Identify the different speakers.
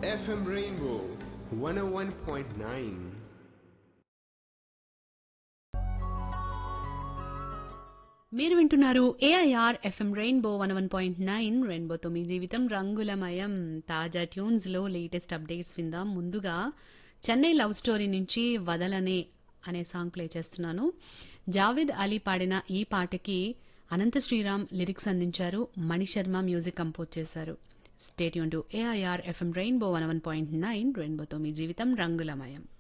Speaker 1: FM Rainbow 101.9.
Speaker 2: మీరు వింటున్నారు AIR FM Rainbow one one point nine రెయిన్బోతో మీ జీవితం రంగులమయం తాజా ట్యూన్స్ లో లేటెస్ట్ అప్డేట్స్ విందాం ముందుగా చెన్నై లవ్ స్టోరీ నుంచి వదలనే అనే సాంగ్ ప్లే చేస్తున్నాను జావేద్ అలీ పాడిన ఈ పాటకి అనంత శ్రీరామ్ లిరిక్స్ అందించారు మణిశర్మ మ్యూజిక్ కంపోజ్ చేశారు stay tuned to AIR FM Rainbow one one point nine రెయిన్బోతో మీ జీవితం రంగులమయం